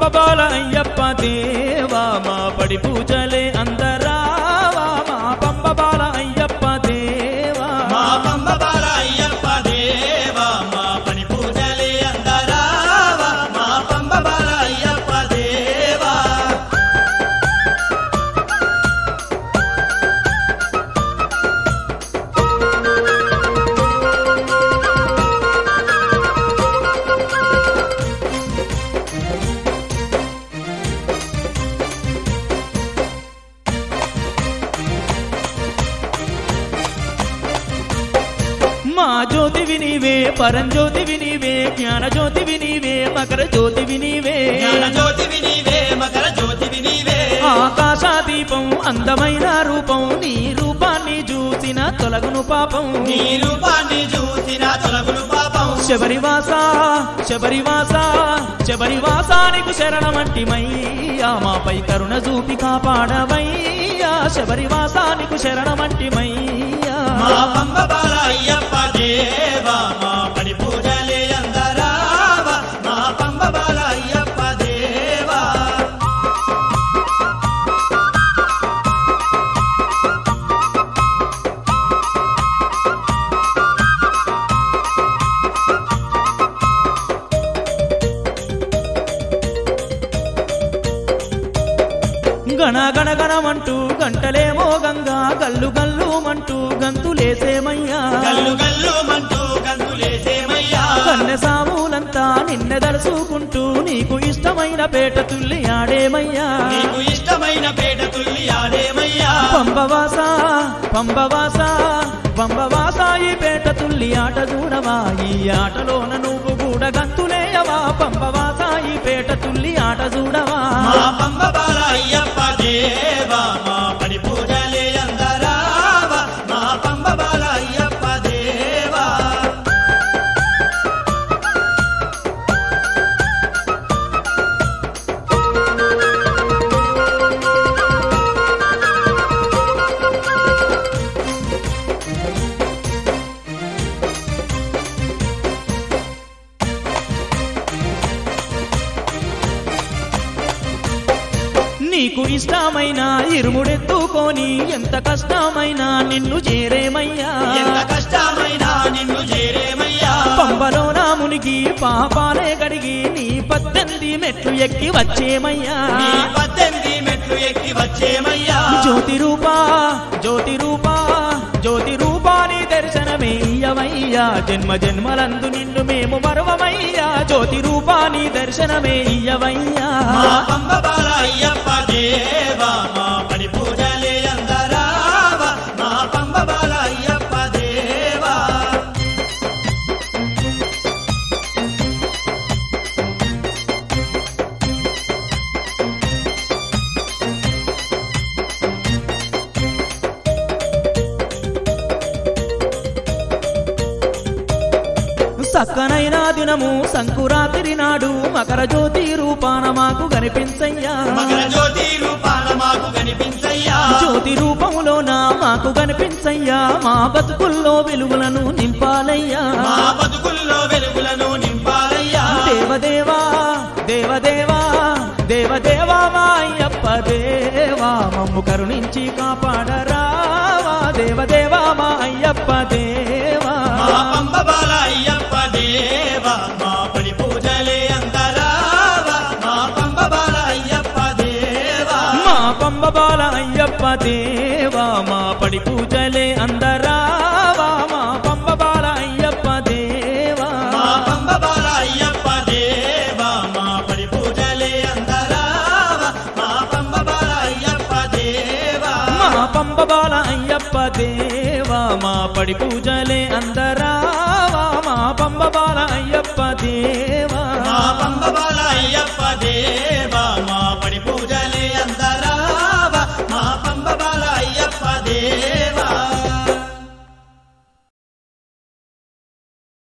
పంబబాల అయ్యప్ప దేవా మా పడి పూజలే అందరావా మా పంబబాల అయ్యప్ప దేవా మా పంబబాల అయ్యప్ప దేవా మా పని పూజలే అందరావా మా పంబబాల అయ్యప్ప దేవా మా జ్యోతివి నీవే పరంజ్యోతివి నీవే జ్ఞాన జ్యోతివి నీవే మకర జ్యోతివి నీవే జ్ఞాన జ్యోతివి నీవే మకర జ్యోతివి నీవే ఆకాశ దీపం అందమైన రూపం నీ రూపాన్ని చూసిన తొలగును పాపం నీ రూపాన్ని చూసిన తొలగులు పాపం శబరివాస శబరివాస శబరివాసానికి శరణమంటిమయ్యా మాపై కరుణ చూపి కాపాడవయ్యా శబరివాసానికి శరణమంటిమయ్యా మా పంబబాల అయ్యప్ప దేవా మా పడి పూజలే అందరావా మా పంబబాల అయ్యప్ప దేవా గణ గణ గణమంటూ గంటలేమో గంగా గల్లు గల్లుమంటూ గంతులేసేమయ్యా గల్లు గల్లు మంటూ గంతులేసేమయ్యా కన్నె సాములంతా నిన్నె దలుసుకుంటూ నీకు ఇష్టమైన పేట తుల్లి ఆడేమయ్యా నీకు ఇష్టమైన పేట తుల్లి ఆడేమయ్యా పంబవాస పంబవాస పంబవాస ఈ పేట తుల్లి ఆట చూడవా ఈ ఆటలోన నువ్వు కూడా గంతులేయవా పంబవాస ఈ పేట తుల్లి ఆట చూడవా మా పంబబాల అయ్యప్ప దేవా మా పడి పూజలే అందరావా మా పంబబాల అయ్యప్ప దేవా నీకు ఇష్టమైన ఇరుముడెత్తుకొని ఎంత కష్టమైనా నిన్ను చేరేమయ్యా ఎంత కష్టమైనా నిన్ను చేరేమయ్యా పంబలో నా మునిగి పాపాలే కడిగి నీ పద్దెనిమిది మెట్లు ఎక్కి వచ్చేమయ్యా నీ పద్దెనిమిది మెట్లు ఎక్కి వచ్చేమయ్యా జ్యోతి రూపా జ్యోతి రూపా జ్యోతి రూపాని దర్శనమే ఇయ్యవయ్యా జన్మ జన్మలందు నిన్ను మేము మరవమయ్యా జ్యోతి రూపాని దర్శనమే ఇయ్యవయ్యా మా పంబబాల అయ్యప్ప దేవా మా పడి పూజలే అందరావా మా పంబబాల అయ్యప్ప దేవా సక్కనైన దినము సంకురాత్రి నాడు మకర జ్యోతి రూపాన మాకు కనిపించయ్యా మకర జ్యోతి రూపాన మాకు కనిపించయ్యా జ్యోతి రూపములోన మాకు కనిపించయ్యా మా బతుకుల్లో వెలుగులను నింపాలయ్యా మా బతుకుల్లో వెలుగులను నింపాలయ్యా దేవదేవా దేవదేవా దేవదేవా మా అయ్యప్ప దేవా మమ్ము కరుణించి కాపాడరావా దేవదేవా మా అయ్యప్ప దేవా మా పంబబాల అయ్యప్ప దేవా మా పడి పూజలే అందరావా మా పంబబాల అయ్యప్ప దేవా మా పంబబాల అయ్యప్ప దేవా మా పడి పూజలే అందరావా మా పంబబాల అయ్యప్ప దేవా మా పంబబాల అయ్యప్ప దేవా మా పడి పూజలే అందరావా మా పంబబాల అయ్యప్ప దేవా మా పంబబాల అయ్యప్ప దేవా మా పడి పూజలే అందరావా మా పంబబాల అయ్యప్ప దేవా మా పంబబాల అయ్యప్ప దేవా మా పడి పూజ